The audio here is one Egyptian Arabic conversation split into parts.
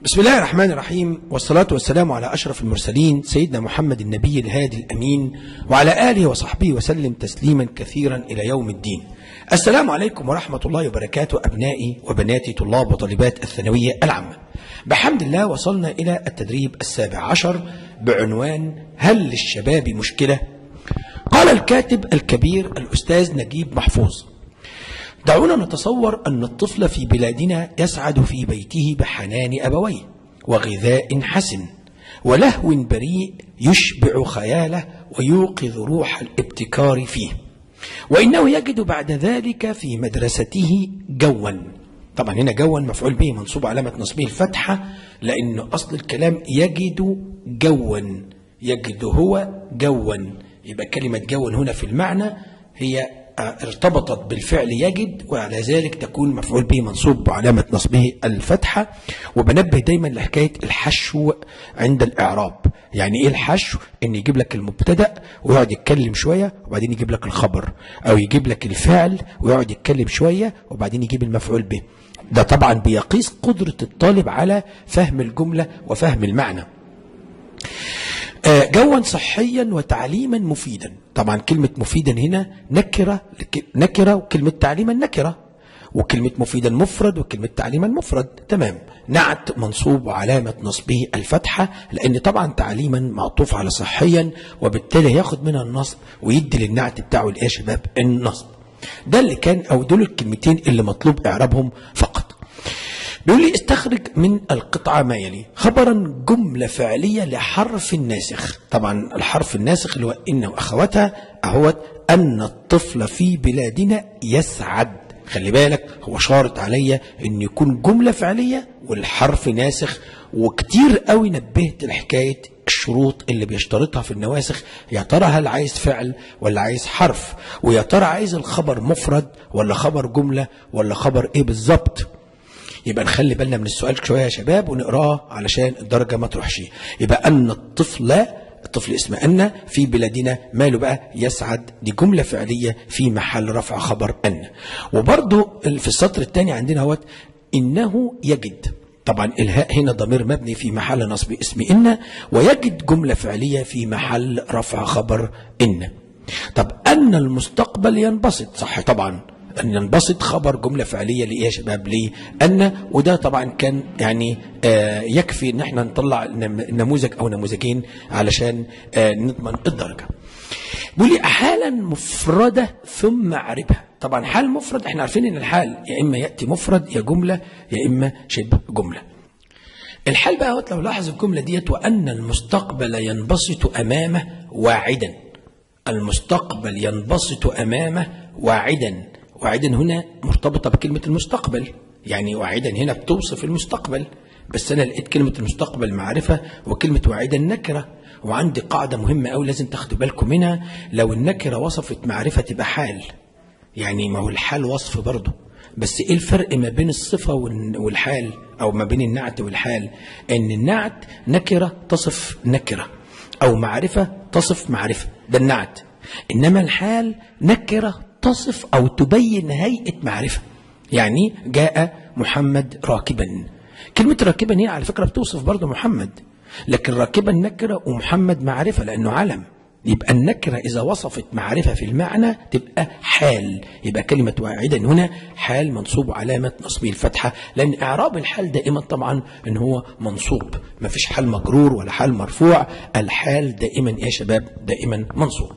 بسم الله الرحمن الرحيم والصلاة والسلام على أشرف المرسلين سيدنا محمد النبي الهادي الأمين وعلى آله وصحبه وسلم تسليما كثيرا إلى يوم الدين السلام عليكم ورحمة الله وبركاته أبنائي وبناتي طلاب وطالبات الثانوية العامة بحمد الله وصلنا إلى التدريب السابع عشر بعنوان هل للشباب مشكلة؟ قال الكاتب الكبير الأستاذ نجيب محفوظ دعونا نتصور أن الطفل في بلادنا يسعد في بيته بحنان أبويه وغذاء حسن ولهو بريء يشبع خياله ويوقظ روح الابتكار فيه وإنه يجد بعد ذلك في مدرسته جوا طبعا هنا جوا مفعول به منصوب علامة نصبه الفتحة لأن أصل الكلام يجد جوا يجد هو جوا يبقى كلمة جوا هنا في المعنى هي ارتبطت بالفعل يجد وعلى ذلك تكون مفعول به منصوب بعلامة نصبه الفتحة وبنبه دايما لحكاية الحشو عند الإعراب يعني إيه الحشو إن يجيب لك المبتدأ ويقعد يتكلم شوية وبعدين يجيب لك الخبر أو يجيب لك الفعل ويقعد يتكلم شوية وبعدين يجيب المفعول به ده طبعا بيقيس قدرة الطالب على فهم الجملة وفهم المعنى جوا صحيا وتعليما مفيدا طبعا كلمة مفيدا هنا نكرة نكرة وكلمة تعليما نكرة وكلمة مفيدا مفرد وكلمة تعليما مفرد تمام نعت منصوب وعلامة نصبه الفتحة لأن طبعا تعليما معطوف على صحيا وبالتالي ياخد منها النصب ويدي للنعت بتاعه الايه يا شباب النصب ده اللي كان أو دول الكلمتين اللي مطلوب إعرابهم فقط بيقول لي استخرج من القطعة ما يلي خبرا جملة فعلية لحرف الناسخ طبعا الحرف الناسخ اللي هو إن وأخواتها أهوت أن الطفل في بلادنا يسعد خلي بالك هو شارط عليا ان يكون جملة فعلية والحرف ناسخ وكتير قوي نبهت لحكاية الشروط اللي بيشترطها في النواسخ يا ترى هل عايز فعل ولا عايز حرف ويا ترى عايز الخبر مفرد ولا خبر جملة ولا خبر ايه بالظبط يبقى نخلي بالنا من السؤال شويه يا شباب ونقراه علشان الدرجه ما تروحش يبقى ان الطفل الطفل اسمه أن في بلادنا ماله بقى يسعد دي جملة فعلية في محل رفع خبر أن وبرضو في السطر الثاني عندنا هو إنه يجد طبعا الهاء هنا ضمير مبني في محل نصب اسم إن ويجد جملة فعلية في محل رفع خبر إن طب أن المستقبل ينبسط صح طبعا أن ينبسط خبر جملة فعلية لإيه يا شباب ليه أن وده طبعا كان يعني آه يكفي إن احنا نطلع نموذج أو نموذجين علشان آه نضمن الدرجة بيقول لي حالا مفردة ثم أعربها طبعا حال مفرد احنا عارفين ان الحال يا إما يأتي مفرد يا جملة يا إما شبه جملة الحال بقى لو لاحظ الجملة ديت وأن المستقبل ينبسط أمامه واعدا المستقبل ينبسط أمامه واعدا واعدا هنا مرتبطة بكلمة المستقبل يعني واعدا هنا بتوصف المستقبل بس أنا لقيت كلمة المستقبل معرفة وكلمة واعدا نكرة وعندي قاعدة مهمة أوي لازم تاخدوا بالكم منها لو النكرة وصفت معرفة تبقى حال يعني ما هو الحال وصف برضه بس ايه الفرق ما بين الصفة والحال او ما بين النعت والحال ان النعت نكرة تصف نكرة او معرفة تصف معرفة ده النعت انما الحال نكرة تصف أو تبين هيئة معرفة يعني جاء محمد راكبا كلمة راكبا هي على فكرة بتوصف برضه محمد لكن راكبا نكرة ومحمد معرفة لأنه علم يبقى النكرة إذا وصفت معرفة في المعنى تبقى حال يبقى كلمة واعدا هنا حال منصوب علامة نصبه الفتحة لأن إعراب الحال دائما طبعا إن هو منصوب ما فيش حال مجرور ولا حال مرفوع الحال دائما يا شباب دائما منصوب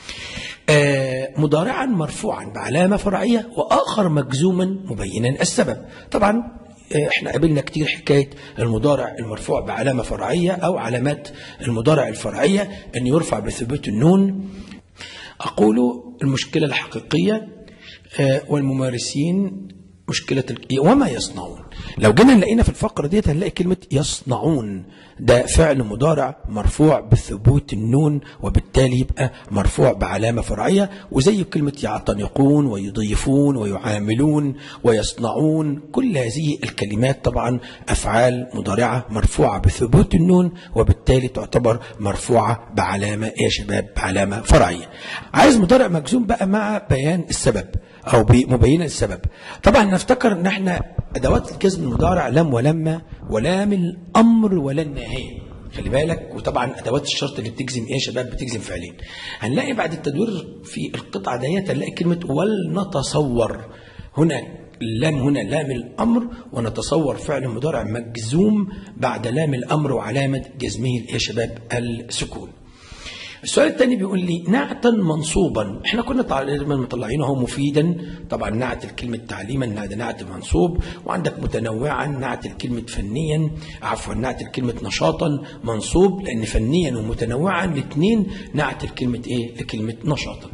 آه مضارعا مرفوعا بعلامة فرعية وآخر مجزوما مبينا السبب طبعا آه احنا قابلنا كتير حكاية المضارع المرفوع بعلامة فرعية أو علامات المضارع الفرعية أن يرفع بثبوت النون أقول المشكلة الحقيقية آه والممارسين مشكلة وما يصنعون لو جينا لقينا في الفقرة ديت هنلاقي كلمة يصنعون ده فعل مضارع مرفوع بثبوت النون وبالتالي يبقى مرفوع بعلامة فرعية وزي كلمة يعتنقون ويضيفون ويعاملون ويصنعون كل هذه الكلمات طبعا أفعال مضارعة مرفوعة بثبوت النون وبالتالي تعتبر مرفوعة بعلامة يا شباب بعلامة فرعية عايز مضارع مجزوم بقى مع بيان السبب أو مبينة السبب طبعا نفتكر ان احنا ادوات جزم المضارع لم ولما ولام الامر ولا النهايه خلي بالك وطبعا ادوات الشرط اللي بتجزم ايه يا شباب بتجزم فعلين هنلاقي بعد التدوير في القطعه ديت هنلاقي كلمه ولنتصور هنا لام هنا لام الامر ونتصور فعل مضارع مجزوم بعد لام الامر وعلامه جزمه ايه يا شباب السكون السؤال الثاني بيقول لي نعتا منصوبا احنا كنا تقريبا مطلعينه هو مفيدا طبعا نعت الكلمة تعليما ده نعت منصوب وعندك متنوعا نعت الكلمة فنيا عفوا نعت الكلمة نشاطا منصوب لأن فنيا ومتنوعا الاثنين نعت الكلمة ايه لكلمة نشاطا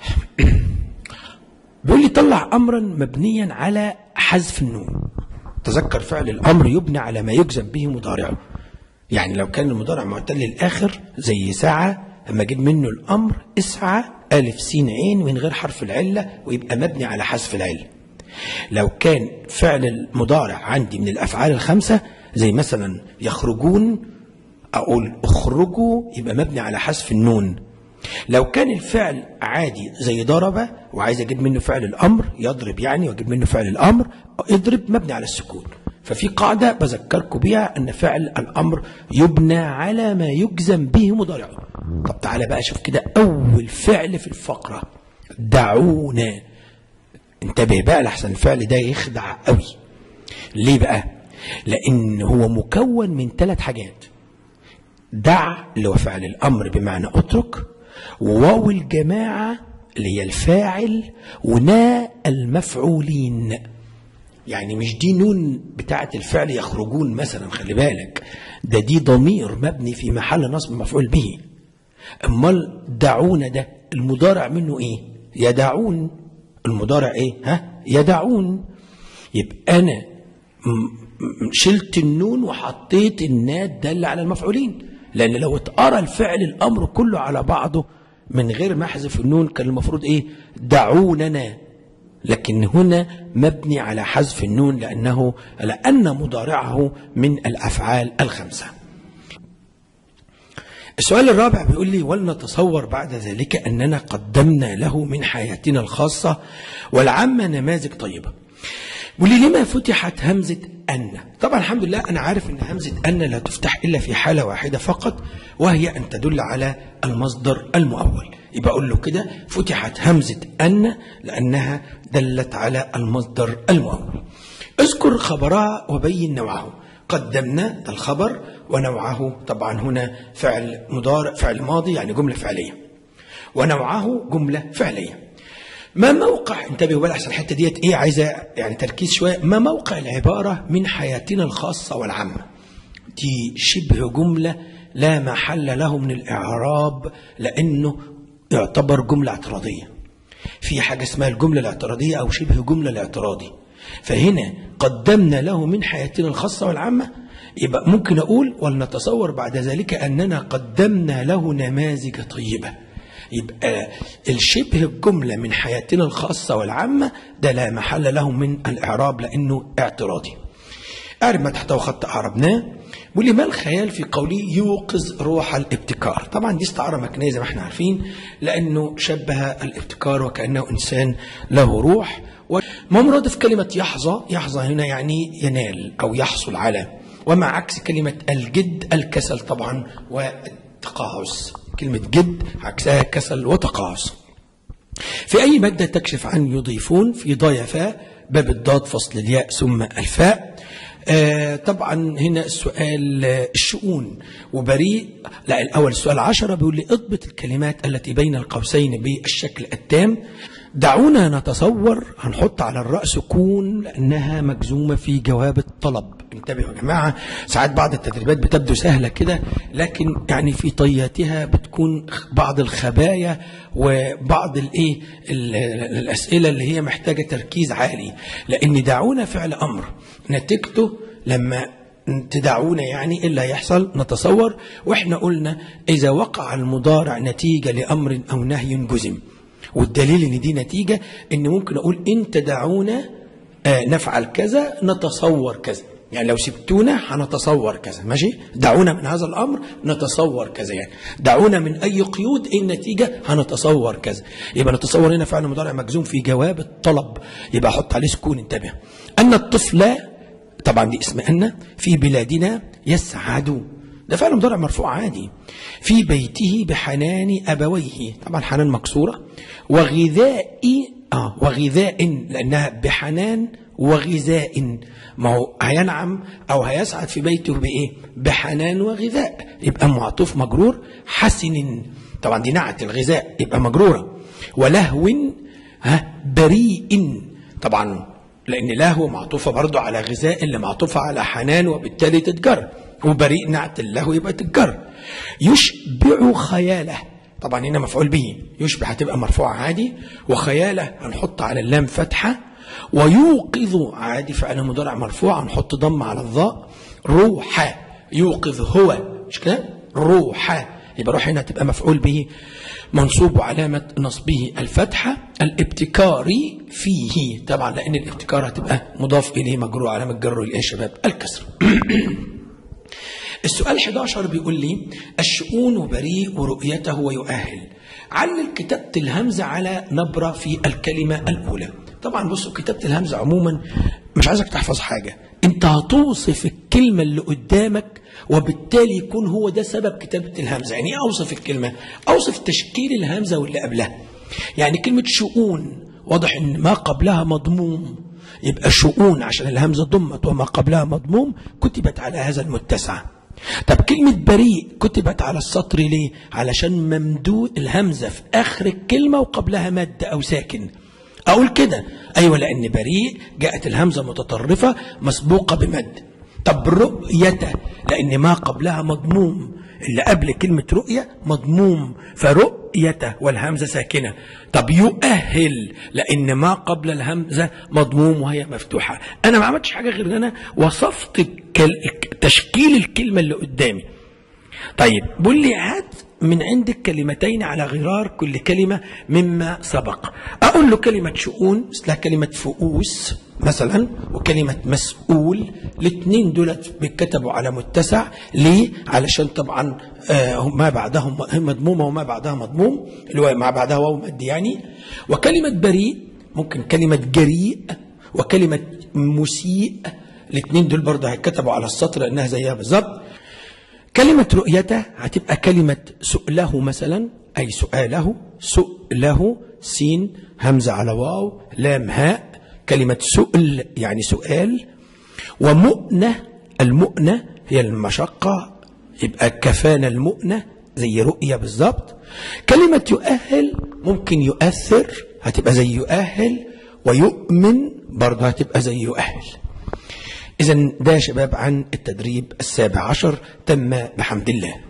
بيقول لي طلع أمرا مبنيا على حذف النون تذكر فعل الأمر يبنى على ما يجزم به مضارعه يعني لو كان المضارع معتل الآخر زي ساعة لما اجيب منه الامر اسعى الف س عين من غير حرف العله ويبقى مبني على حذف العله لو كان فعل المضارع عندي من الافعال الخمسه زي مثلا يخرجون اقول اخرجوا يبقى مبني على حذف النون لو كان الفعل عادي زي ضرب وعايز اجيب منه فعل الامر يضرب يعني واجيب منه فعل الامر اضرب مبني على السكون ففي قاعدة بذكركم بيها أن فعل الأمر يبنى على ما يجزم به مضارعه طب تعالى بقى شوف كده أول فعل في الفقرة دعونا انتبه بقى لحسن الفعل ده يخدع قوي ليه بقى لأن هو مكون من ثلاث حاجات دع اللي هو فعل الأمر بمعنى اترك وواو الجماعة اللي هي الفاعل ونا المفعولين يعني مش دي نون بتاعة الفعل يخرجون مثلا خلي بالك ده دي ضمير مبني في محل نصب مفعول به امال دعونا ده المضارع منه ايه يدعون المضارع ايه ها يدعون يبقى انا شلت النون وحطيت النات دل على المفعولين لان لو اتقرا الفعل الامر كله على بعضه من غير ما احذف النون كان المفروض ايه دعوننا لكن هنا مبني على حذف النون لأنه لأن مضارعه من الأفعال الخمسة السؤال الرابع بيقول لي ولنتصور بعد ذلك أننا قدمنا له من حياتنا الخاصة والعامة نماذج طيبة ولي لما فتحت همزة أن طبعا الحمد لله أنا عارف أن همزة أن لا تفتح إلا في حالة واحدة فقط وهي أن تدل على المصدر المؤول يبقى أقول له كده فتحت همزة أن لأنها دلت على المصدر المؤول اذكر خبرها وبين نوعه قدمنا ده الخبر ونوعه طبعا هنا فعل مضارع فعل ماضي يعني جملة فعلية ونوعه جملة فعلية ما موقع انتبه ولا احسن الحته ديت ايه عايزه يعني تركيز شويه ما موقع العباره من حياتنا الخاصه والعامه دي شبه جمله لا محل له من الاعراب لانه يعتبر جمله اعتراضيه في حاجه اسمها الجمله الاعتراضيه او شبه جمله الاعتراضي فهنا قدمنا له من حياتنا الخاصه والعامه يبقى ممكن اقول ولنتصور بعد ذلك اننا قدمنا له نماذج طيبه يبقى الشبه الجملة من حياتنا الخاصة والعامة ده لا محل له من الإعراب لأنه اعتراضي أعرب ما تحته خط أعربناه واللي ما الخيال في قوله يوقظ روح الابتكار طبعا دي استعارة مكنية زي ما احنا عارفين لأنه شبه الابتكار وكأنه إنسان له روح ما مراد في كلمة يحظى يحظى هنا يعني ينال أو يحصل على ومع عكس كلمة الجد الكسل طبعا والتقاعس كلمة جد عكسها كسل وتقاعس في أي مادة تكشف عن يضيفون في ضيفاء باب الضاد فصل الياء ثم الفاء آه طبعا هنا السؤال آه الشؤون وبريء لا الأول السؤال عشرة بيقول لي اضبط الكلمات التي بين القوسين بالشكل التام دعونا نتصور هنحط على الرأس كون لأنها مجزومة في جواب الطلب انتبهوا يا جماعة ساعات بعض التدريبات بتبدو سهلة كده لكن يعني في طياتها بتكون بعض الخبايا وبعض الايه الأسئلة اللي هي محتاجة تركيز عالي لأن دعونا فعل أمر نتيجته لما تدعونا يعني إلا يحصل نتصور وإحنا قلنا إذا وقع المضارع نتيجة لأمر أو نهي جزم والدليل ان دي نتيجه ان ممكن اقول ان تدعونا آه نفعل كذا نتصور كذا يعني لو سبتونا هنتصور كذا ماشي دعونا من هذا الامر نتصور كذا يعني دعونا من اي قيود النتيجه هنتصور كذا يبقى نتصور هنا فعل مضارع مجزوم في جواب الطلب يبقى احط عليه سكون انتبه ان الطفل طبعا دي اسم أن في بلادنا يسعد ده فعل مضارع مرفوع عادي في بيته بحنان أبويه طبعا حنان مكسورة وغذاء آه وغذاء لأنها بحنان وغذاء ما هو هينعم أو هيسعد في بيته بإيه بحنان وغذاء يبقى معطوف مجرور حسن طبعا دي نعت الغذاء يبقى مجرورة ولهو ها بريء طبعا لأن لهو معطوفة برضو على غذاء اللي معطوفة على حنان وبالتالي تتجر وبريء نعت اللهو يبقى تتجر يشبع خياله طبعا هنا مفعول به يشبع هتبقى مرفوع عادي وخياله هنحط على اللام فتحة ويوقظ عادي فعل مضارع مرفوع هنحط ضم على الظاء روحا يوقظ هو مش كده روحا يبقى روح هنا تبقى مفعول به منصوب وعلامة نصبه الفتحة الابتكاري فيه طبعا لأن الابتكار هتبقى مضاف إليه مجرور علامة جره الإيه يا شباب الكسر السؤال 11 بيقول لي الشؤون بريء ورؤيته ويؤهل علل كتابة الهمزة على نبرة في الكلمة الأولى طبعا بصوا كتابة الهمزة عموما مش عايزك تحفظ حاجة انت هتوصف الكلمة اللي قدامك وبالتالي يكون هو ده سبب كتابة الهمزة يعني ايه اوصف الكلمة اوصف تشكيل الهمزة واللي قبلها يعني كلمة شؤون واضح ان ما قبلها مضموم يبقى شؤون عشان الهمزة ضمت وما قبلها مضموم كتبت على هذا المتسع طب كلمة بريء كتبت على السطر ليه علشان ممدود الهمزة في آخر الكلمة وقبلها مد أو ساكن أقول كده أيوة لأن بريء جاءت الهمزة متطرفة مسبوقة بمد طب رؤية لأن ما قبلها مضموم اللي قبل كلمة رؤية مضموم فرؤية والهمزة ساكنة طب يؤهل لأن ما قبل الهمزة مضموم وهي مفتوحة أنا ما عملتش حاجة غير أن أنا وصفت الكل- تشكيل الكلمة اللي قدامي طيب بقول لي هات من عندك كلمتين على غرار كل كلمة مما سبق أقول له كلمة شؤون مثلها كلمة فؤوس مثلا وكلمة مسؤول الاثنين دولت بيتكتبوا على متسع ليه؟ علشان طبعا آه ما بعدهم مضمومة وما بعدها مضموم اللي هو ما بعدها واو مد يعني وكلمة بريء ممكن كلمة جريء وكلمة مسيء الاثنين دول برضه هيتكتبوا على السطر لأنها زيها بالظبط كلمة رؤيته هتبقى كلمة سؤله مثلا أي سؤاله سؤله سين همزة على واو لام هاء كلمة سؤل يعني سؤال ومؤنة المؤنة هي المشقة يبقى كفانا المؤنة زي رؤية بالظبط كلمة يؤهل ممكن يؤثر هتبقى زي يؤهل ويؤمن برضه هتبقى زي يؤهل إذا ده يا شباب عن التدريب السابع عشر تم بحمد الله